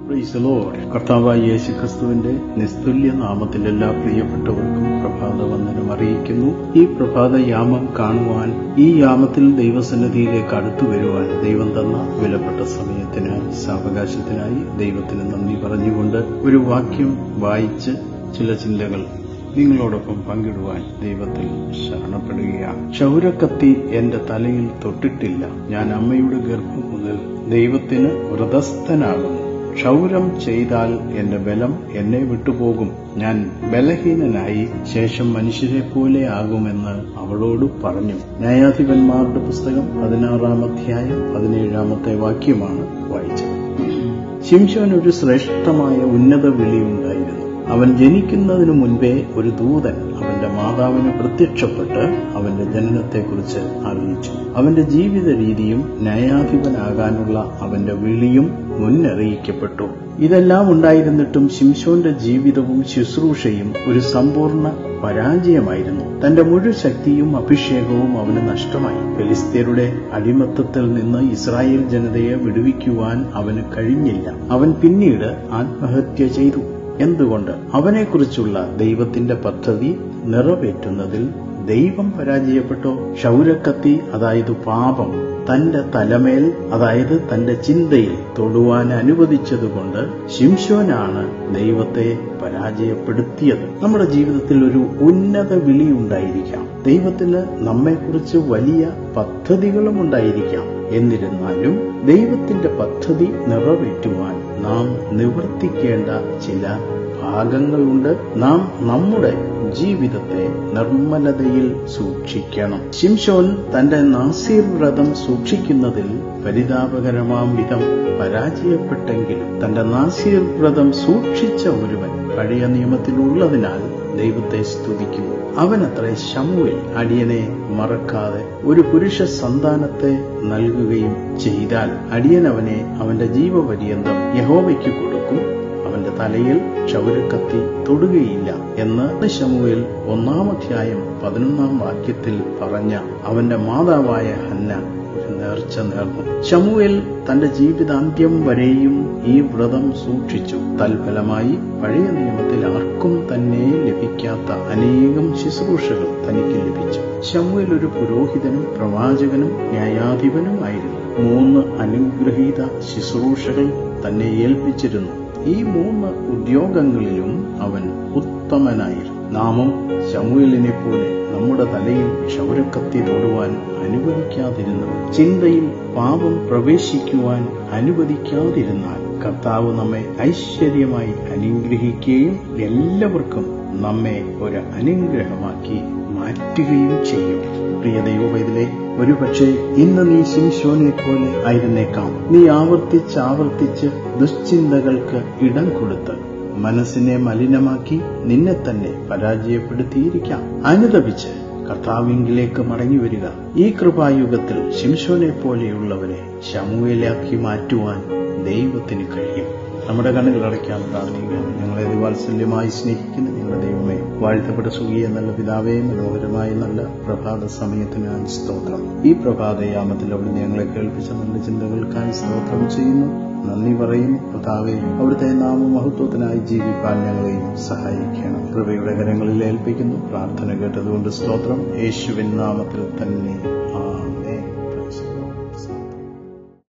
praise the Lord കർത്താവായ യേശു ക്രിസ്തുവിന്റെ നിസ്തുല്യ നാമത്തിൽ എല്ലാ പ്രിയപ്പെട്ടവർക്കും പ്രഭാത വന്ദനം അറിയിക്കുന്നു ഈ പ്രഭാത യാമം കാണുവാൻ ഈ യാമത്തിൽ ദൈവസന്നിധിയിലേക്ക് അടുത്തു വരുവാൻ ദൈവം തന്ന വിലപ്പെട്ട സമയത്തിനായി സാവകാശത്തിനായി ദൈവത്തിന് നന്ദി പറഞ്ഞുകൊണ്ട് ഒരു വാക്യം വായിച്ച് ചില ചിന്തകൾ നിങ്ങളോടൊപ്പം പങ്കിടുവാൻ ദൈവത്തിൽ ശരണപ്പെടുകയാണ് ക്ഷൗരക്കത്തി എന്റെ തലയിൽ തൊട്ടിട്ടില്ല ഞാൻ അമ്മയുടെ ഗർഭം മുതൽ ദൈവത്തിന് വ്രതസ്ഥനാകുന്നു ക്ഷൗരം ചെയ്താൽ എന്റെ ബലം എന്നെ വിട്ടുപോകും ഞാൻ ബലഹീനനായി ശേഷം മനുഷ്യരെ പോലെ ആകുമെന്ന് അവളോട് പറഞ്ഞു ന്യായാധിപന്മാരുടെ പുസ്തകം പതിനാറാം അധ്യായം പതിനേഴാമത്തെ വാക്യമാണ് വായിച്ചത് ശിംശോൻ ഒരു ശ്രേഷ്ഠമായ ഉന്നത വിളിയുണ്ടായിരുന്നു അവൻ ജനിക്കുന്നതിനു മുൻപേ ഒരു ദൂതൻ അവന്റെ മാതാവിന് പ്രത്യക്ഷപ്പെട്ട് അവന്റെ ജനനത്തെക്കുറിച്ച് അറിയിച്ചു അവന്റെ ജീവിത രീതിയും ന്യായാധിപനാകാനുള്ള അവന്റെ വിളിയും മുന്നറിയിക്കപ്പെട്ടു ഇതെല്ലാം ഉണ്ടായിരുന്നിട്ടും ശിംശോന്റെ ജീവിതവും ശുശ്രൂഷയും ഒരു സമ്പൂർണ്ണ പരാജയമായിരുന്നു തന്റെ മുഴു ശക്തിയും അഭിഷേകവും അവന് നഷ്ടമായി ഫിലിസ്തീനയുടെ അടിമത്തത്തിൽ നിന്ന് ഇസ്രായേൽ ജനതയെ വിടുവിക്കുവാൻ അവന് കഴിഞ്ഞില്ല അവൻ പിന്നീട് ആത്മഹത്യ ചെയ്തു എന്തുകൊണ്ട് അവനെക്കുറിച്ചുള്ള ദൈവത്തിന്റെ പദ്ധതി നിറവേറ്റുന്നതിൽ ദൈവം പരാജയപ്പെട്ടോ ക്ഷൗരക്കത്തി അതായത് പാപം തന്റെ തലമേൽ അതായത് തന്റെ ചിന്തയിൽ തൊടുവാൻ അനുവദിച്ചതുകൊണ്ട് ശിംശോനാണ് ദൈവത്തെ പരാജയപ്പെടുത്തിയത് നമ്മുടെ ജീവിതത്തിൽ ഒരു ഉന്നത വിളി ഉണ്ടായിരിക്കാം ദൈവത്തിന് നമ്മെക്കുറിച്ച് വലിയ പദ്ധതികളും ഉണ്ടായിരിക്കാം എന്നിരുന്നാലും ദൈവത്തിന്റെ പദ്ധതി നിറവേറ്റുവാൻ നാം നിവർത്തിക്കേണ്ട ചില ഭാഗങ്ങളുണ്ട് നാം നമ്മുടെ ജീവിതത്തെ നിർമ്മലതയിൽ സൂക്ഷിക്കണം ശിംഷോൻ തന്റെ നാസീർ വ്രതം സൂക്ഷിക്കുന്നതിൽ പരിതാപകരമാം വിധം പരാജയപ്പെട്ടെങ്കിലും തന്റെ നാസീർ വ്രതം സൂക്ഷിച്ച ഒരുവൻ പഴയ നിയമത്തിലുള്ളതിനാൽ ദൈവത്തെ സ്തുതിക്കുന്നു അവനത്രേ ശമുവിൽ അടിയനെ മറക്കാതെ ഒരു പുരുഷ സന്താനത്തെ നൽകുകയും ചെയ്താൽ അടിയൻ അവനെ അവന്റെ ജീവപര്യന്തം യഹോവയ്ക്ക് കൊടുക്കും അവന്റെ തലയിൽ ക്ഷൗരക്കത്തി തൊടുകയില്ല എന്ന് ശമുവേൽ ഒന്നാമധ്യായം പതിനൊന്നാം വാക്യത്തിൽ പറഞ്ഞ അവന്റെ മാതാവായ ഹന്ന ഒരു നേർച്ച നേർന്നു ശമുവേൽ തന്റെ ജീവിതാന്ത്യം വരെയും ഈ വ്രതം സൂക്ഷിച്ചു തൽഫലമായി പഴയ നിയമത്തിൽ ആർക്കും തന്നെ ലഭിക്കാത്ത അനേകം ശുശ്രൂഷകൾ തനിക്ക് ലഭിച്ചു ശമുവേൽ ഒരു പുരോഹിതനും പ്രവാചകനും ന്യായാധിപനും ആയിരുന്നു മൂന്ന് അനുഗ്രഹീത ശുശ്രൂഷകൾ തന്നെ ഏൽപ്പിച്ചിരുന്നു ഈ മൂന്ന് ഉദ്യോഗങ്ങളിലും അവൻ ഉത്തമനായിരുന്നു നാമും ശമുവേലിനെ പോലെ നമ്മുടെ തലയിൽ ക്ഷൗരക്കത്തി തൊടുവാൻ അനുവദിക്കാതിരുന്നു ചിന്തയിൽ പാപം പ്രവേശിക്കുവാൻ അനുവദിക്കാതിരുന്നാൽ കർത്താവ് നമ്മെ ഐശ്വര്യമായി അനുഗ്രഹിക്കുകയും എല്ലാവർക്കും നമ്മെ ഒരു അനുഗ്രഹമാക്കി മാറ്റുകയും ചെയ്യും പ്രിയ ദൈവവൈദിലെ ഒരുപക്ഷെ ഇന്ന് നീ ശിംശോനെ പോലെ ആയിരുന്നേക്കാം നീ ആവർത്തിച്ച് ആവർത്തിച്ച് ദുശ്ചിന്തകൾക്ക് ഇടം കൊടുത്ത് മനസ്സിനെ മലിനമാക്കി നിന്നെ തന്നെ പരാജയപ്പെടുത്തിയിരിക്കാം അനുദപിച്ച് കർത്താവിംഗിലേക്ക് മടങ്ങി വരിക ഈ കൃപായുഗത്തിൽ ശിംശോനെ പോലെയുള്ളവരെ ശമുവിലാക്കി മാറ്റുവാൻ ദൈവത്തിന് കഴിയും നമ്മുടെ കണ്ണുകൾ അടയ്ക്കാൻ പ്രാർത്ഥിക്കുക ഞങ്ങളെ വാത്സല്യമായി സ്നേഹിക്കുന്ന ഞങ്ങളുടെ ദൈവമേ വാഴ്ത്തപ്പെട്ട സുഖിയ നല്ല പിതാവേ മനോഹരമായ നല്ല പ്രഭാത സമയത്തിനായി സ്തോത്രം ഈ പ്രഭാതയാമത്തിൽ അവിടെ ഞങ്ങളെ കേൾപ്പിച്ച നല്ല ചിന്തകൾക്കായി സ്തോത്രം ചെയ്യുന്നു നന്ദി പറയുന്നു കർത്താവെ അവിടുത്തെ നാമമഹത്വത്തിനായി ജീവിപ്പാൻ ഞങ്ങളെയും സഹായിക്കണം കൃപയുടെ കരങ്ങളിൽ ഏൽപ്പിക്കുന്നു പ്രാർത്ഥന കേട്ടതുകൊണ്ട് സ്തോത്രം യേശുവിൻ നാമത്തിൽ തന്നെ ആ